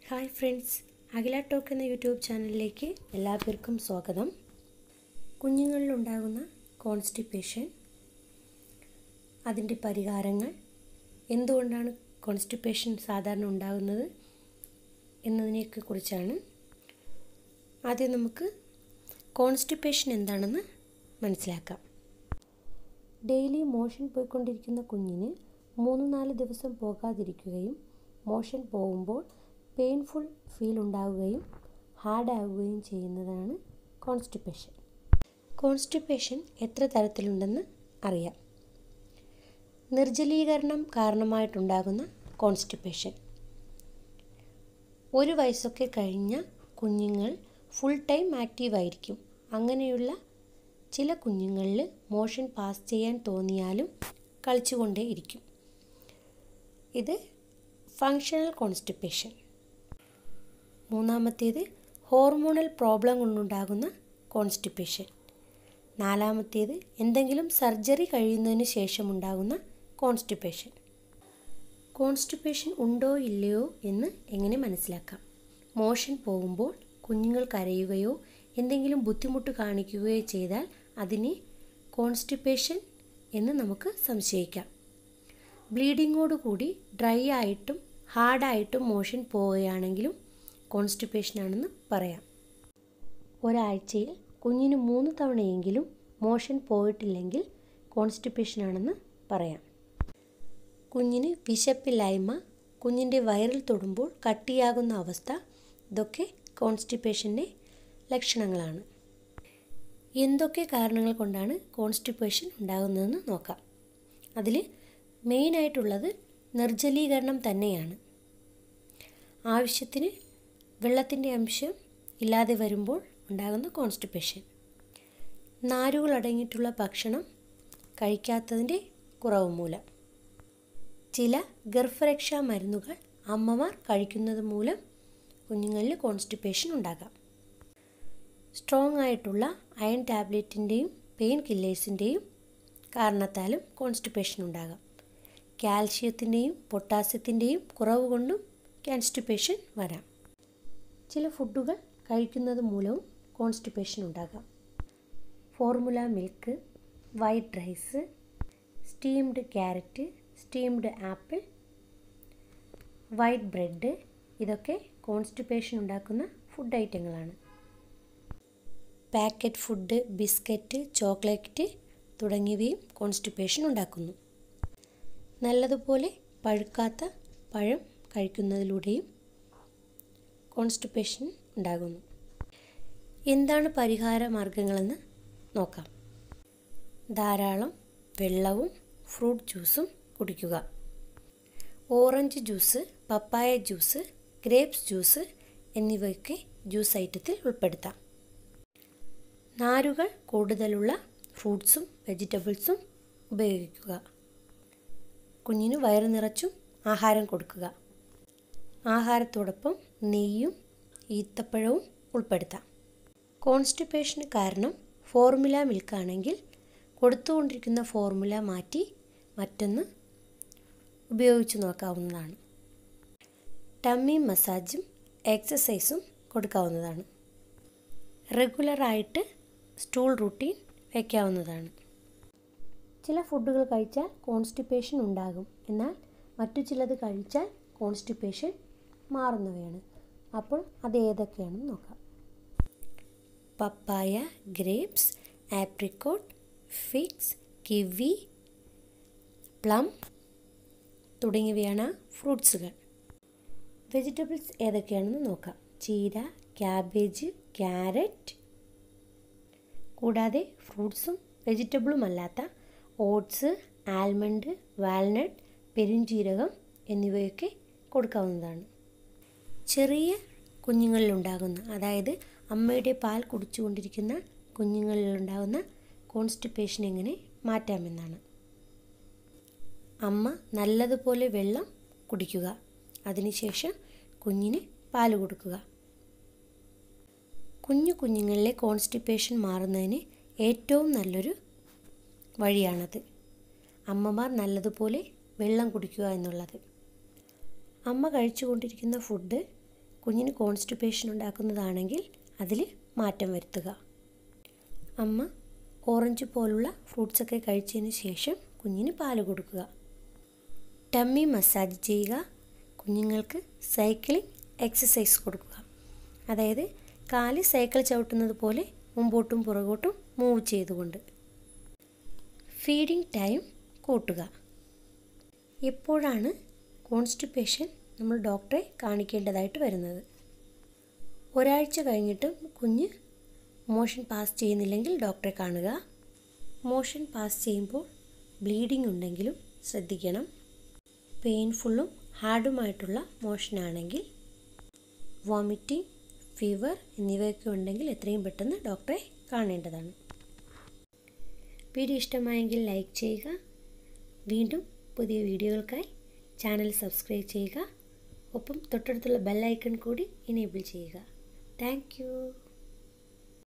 hi friends Akhila talk എന്ന YouTube ചാനലിലേക്ക് എല്ലാവർക്കും സ്വാഗതം കുഞ്ഞുങ്ങളിലുണ്ടാകുന്ന കോൺസ്റ്റിപ്പേഷൻ അതിൻ്റെ പരിഹാരങ്ങൾ എന്തുകൊണ്ടാണ് കോൺസ്റ്റിപ്പേഷൻ സാധാരണ ഉണ്ടാകുന്നത് എന്നതിനെയൊക്കെ കുറിച്ചാണ് ആദ്യം നമുക്ക് കോൺസ്റ്റിപ്പേഷൻ എന്താണെന്ന് മനസ്സിലാക്കാം ഡെയിലി മോഷൻ പോയിക്കൊണ്ടിരിക്കുന്ന കുഞ്ഞിന് മൂന്ന് നാല് ദിവസം പോകാതിരിക്കുകയും മോഷൻ പോകുമ്പോൾ പെയിൻഫുൾ ഫീൽ ഉണ്ടാവുകയും ഹാർഡാവുകയും ചെയ്യുന്നതാണ് കോൺസ്റ്റിപ്പേഷൻ കോൺസ്റ്റിപ്പേഷൻ എത്ര തരത്തിലുണ്ടെന്ന് അറിയാം നിർജ്ജലീകരണം കാരണമായിട്ടുണ്ടാകുന്ന കോൺസ്റ്റിപ്പേഷൻ ഒരു വയസ്സൊക്കെ കഴിഞ്ഞ കുഞ്ഞുങ്ങൾ ഫുൾ ടൈം ആക്റ്റീവായിരിക്കും അങ്ങനെയുള്ള ചില കുഞ്ഞുങ്ങളിൽ മോഷൻ പാസ് ചെയ്യാൻ തോന്നിയാലും കളിച്ചുകൊണ്ടേ ഇരിക്കും ഇത് ഫങ്ഷണൽ കോൺസ്റ്റിപ്പേഷൻ മൂന്നാമത്തേത് ഹോർമോണൽ പ്രോബ്ലം കൊണ്ടുണ്ടാകുന്ന കോൺസ്റ്റിപ്പേഷൻ നാലാമത്തേത് എന്തെങ്കിലും സർജറി കഴിയുന്നതിന് ശേഷമുണ്ടാകുന്ന കോൺസ്റ്റിപ്പേഷൻ കോൺസ്റ്റിപ്പേഷൻ ഉണ്ടോ ഇല്ലയോ എന്ന് എങ്ങനെ മനസ്സിലാക്കാം മോഷൻ പോകുമ്പോൾ കുഞ്ഞുങ്ങൾ കരയുകയോ എന്തെങ്കിലും ബുദ്ധിമുട്ട് കാണിക്കുകയോ ചെയ്താൽ അതിനെ കോൺസ്റ്റിപ്പേഷൻ എന്ന് നമുക്ക് സംശയിക്കാം ബ്ലീഡിങ്ങോടുകൂടി ഡ്രൈ ആയിട്ടും ഹാർഡായിട്ടും മോഷൻ പോവുകയാണെങ്കിലും കോൺസ്റ്റിപ്പേഷൻ ആണെന്ന് പറയാം ഒരാഴ്ചയിൽ കുഞ്ഞിന് മൂന്ന് തവണയെങ്കിലും മോഷൻ പോയിട്ടില്ലെങ്കിൽ കോൺസ്റ്റിപ്പേഷൻ ആണെന്ന് പറയാം കുഞ്ഞിന് വിശപ്പില്ലായ്മ കുഞ്ഞിൻ്റെ വയറിൽ തൊടുമ്പോൾ കട്ടിയാകുന്ന അവസ്ഥ ഇതൊക്കെ കോൺസ്റ്റിപ്പേഷൻ്റെ ലക്ഷണങ്ങളാണ് എന്തൊക്കെ കാരണങ്ങൾ കൊണ്ടാണ് കോൺസ്റ്റിപ്പേഷൻ ഉണ്ടാകുന്നതെന്ന് നോക്കാം അതിൽ മെയിനായിട്ടുള്ളത് നിർജ്ജലീകരണം തന്നെയാണ് ആവശ്യത്തിന് വെള്ളത്തിൻ്റെ അംശം ഇല്ലാതെ വരുമ്പോൾ ഉണ്ടാകുന്ന കോൺസ്റ്റിപ്പേഷൻ നാരുകൾ അടങ്ങിയിട്ടുള്ള ഭക്ഷണം കഴിക്കാത്തതിൻ്റെ കുറവ് മൂലം ചില ഗർഭരക്ഷാ മരുന്നുകൾ അമ്മമാർ കഴിക്കുന്നത് മൂലം കുഞ്ഞുങ്ങളിൽ കോൺസ്റ്റിപ്പേഷൻ ഉണ്ടാകാം സ്ട്രോങ് ആയിട്ടുള്ള അയൺ ടാബ്ലറ്റിൻ്റെയും പെയിൻ കില്ലേഴ്സിൻ്റെയും കാരണത്താലും കോൺസ്റ്റിപ്പേഷൻ ഉണ്ടാകാം കാൽഷ്യത്തിൻ്റെയും പൊട്ടാസ്യത്തിൻ്റെയും കുറവ് കൊണ്ടും കോൺസ്റ്റിപ്പേഷൻ വരാം ചില ഫുഡുകൾ കഴിക്കുന്നത് മൂലവും കോൺസ്റ്റിപ്പേഷൻ ഉണ്ടാകാം formula milk white rice steamed carrot steamed apple white bread ഇതൊക്കെ കോൺസ്റ്റിപ്പേഷൻ ഉണ്ടാക്കുന്ന ഫുഡ് ഐറ്റങ്ങളാണ് പാക്കറ്റ് ഫുഡ് ബിസ്ക്കറ്റ് ചോക്ലേറ്റ് തുടങ്ങിയവയും കോൺസ്റ്റിപ്പേഷൻ ഉണ്ടാക്കുന്നു നല്ലതുപോലെ പഴുക്കാത്ത പഴം കഴിക്കുന്നതിലൂടെയും കോൺസ്റ്റിപ്പേഷൻ ഉണ്ടാകുന്നു എന്താണ് പരിഹാര മാർഗങ്ങളെന്ന് നോക്കാം ധാരാളം വെള്ളവും ഫ്രൂട്ട് ജ്യൂസും കുടിക്കുക orange juice papaya juice grapes juice എന്നിവയൊക്കെ ജ്യൂസ് ഐറ്റത്തിൽ ഉൾപ്പെടുത്താം നാരുകൾ കൂടുതലുള്ള ഫ്രൂട്ട്സും വെജിറ്റബിൾസും ഉപയോഗിക്കുക കുഞ്ഞിന് വയറ് നിറച്ചും ആഹാരം കൊടുക്കുക ആഹാരത്തോടൊപ്പം നെയ്യും ഈത്തപ്പഴവും ഉൾപ്പെടുത്താം കോൺസ്റ്റിപ്പേഷന് കാരണം ഫോർമുല മിൽക്കാണെങ്കിൽ കൊടുത്തുകൊണ്ടിരിക്കുന്ന ഫോർമുല മാറ്റി മറ്റൊന്ന് ഉപയോഗിച്ച് നോക്കാവുന്നതാണ് ടമ്മി മസാജും എക്സസൈസും കൊടുക്കാവുന്നതാണ് റെഗുലറായിട്ട് സ്റ്റൂൾ റൂട്ടീൻ വയ്ക്കാവുന്നതാണ് ചില ഫുഡുകൾ കഴിച്ചാൽ കോൺസ്റ്റിപ്പേഷൻ ഉണ്ടാകും എന്നാൽ മറ്റു ചിലത് കഴിച്ചാൽ കോൺസ്റ്റിപ്പേഷൻ മാറുന്നവയാണ് അപ്പോൾ അത് ഏതൊക്കെയാണെന്ന് നോക്കാം papaya grapes apricot figs kiwi plum തുടങ്ങിയവയാണ് ഫ്രൂട്ട്സുകൾ വെജിറ്റബിൾസ് ഏതൊക്കെയാണെന്ന് നോക്കാം ചീര ക്യാബേജ് ക്യാരറ്റ് കൂടാതെ ഫ്രൂട്ട്സും വെജിറ്റബിളും അല്ലാത്ത ഓട്സ് ആൽമണ്ട് വാൽനട്ട് പെരുംജീരകം എന്നിവയൊക്കെ കൊടുക്കാവുന്നതാണ് ചെറിയ കുഞ്ഞുങ്ങളിലുണ്ടാകുന്ന അതായത് അമ്മയുടെ പാൽ കുടിച്ചുകൊണ്ടിരിക്കുന്ന കുഞ്ഞുങ്ങളിലുണ്ടാകുന്ന കോൺസ്റ്റിപ്പേഷൻ എങ്ങനെ മാറ്റാമെന്നാണ് അമ്മ നല്ലതുപോലെ വെള്ളം കുടിക്കുക അതിനുശേഷം കുഞ്ഞിന് പാൽ കൊടുക്കുക കുഞ്ഞു കുഞ്ഞുങ്ങളിലെ കോൺസ്റ്റിപ്പേഷൻ മാറുന്നതിന് ഏറ്റവും നല്ലൊരു വഴിയാണത് അമ്മമാർ നല്ലതുപോലെ വെള്ളം കുടിക്കുക എന്നുള്ളത് അമ്മ കഴിച്ചുകൊണ്ടിരിക്കുന്ന ഫുഡ് കുഞ്ഞിന് കോൺസ്റ്റിപ്പേഷൻ ഉണ്ടാക്കുന്നതാണെങ്കിൽ അതിൽ മാറ്റം വരുത്തുക അമ്മ ഓറഞ്ച് പോലുള്ള ഫ്രൂട്ട്സൊക്കെ കഴിച്ചതിന് ശേഷം കുഞ്ഞിന് പാല് കൊടുക്കുക ടമ്മി മസാജ് ചെയ്യുക കുഞ്ഞുങ്ങൾക്ക് സൈക്ലിംഗ് എക്സസൈസ് കൊടുക്കുക അതായത് കാല് സൈക്കിൾ ചവിട്ടുന്നത് പോലെ മുമ്പോട്ടും പുറകോട്ടും മൂവ് ചെയ്തുകൊണ്ട് ഫീഡിംഗ് ടൈം കൂട്ടുക എപ്പോഴാണ് കോൺസ്റ്റിപ്പേഷൻ നമ്മൾ ഡോക്ടറെ കാണിക്കേണ്ടതായിട്ട് വരുന്നത് ഒരാഴ്ച കഴിഞ്ഞിട്ടും കുഞ്ഞ് മോഷൻ പാസ് ചെയ്യുന്നില്ലെങ്കിൽ ഡോക്ടറെ കാണുക മോഷൻ പാസ് ചെയ്യുമ്പോൾ ബ്ലീഡിംഗ് ഉണ്ടെങ്കിലും ശ്രദ്ധിക്കണം പെയിൻഫുള്ളും ഹാർഡുമായിട്ടുള്ള മോഷനാണെങ്കിൽ വോമിറ്റിംഗ് ഫീവർ എന്നിവയൊക്കെ ഉണ്ടെങ്കിൽ എത്രയും പെട്ടെന്ന് ഡോക്ടറെ കാണേണ്ടതാണ് വീഡിയോ ഇഷ്ടമായെങ്കിൽ ലൈക്ക് ചെയ്യുക വീണ്ടും പുതിയ വീഡിയോകൾക്കായി ചാനൽ സബ്സ്ക്രൈബ് ചെയ്യുക ഒപ്പം തൊട്ടടുത്തുള്ള ബെല്ലൈക്കൺ കൂടി ഇനേബിൾ ചെയ്യുക താങ്ക്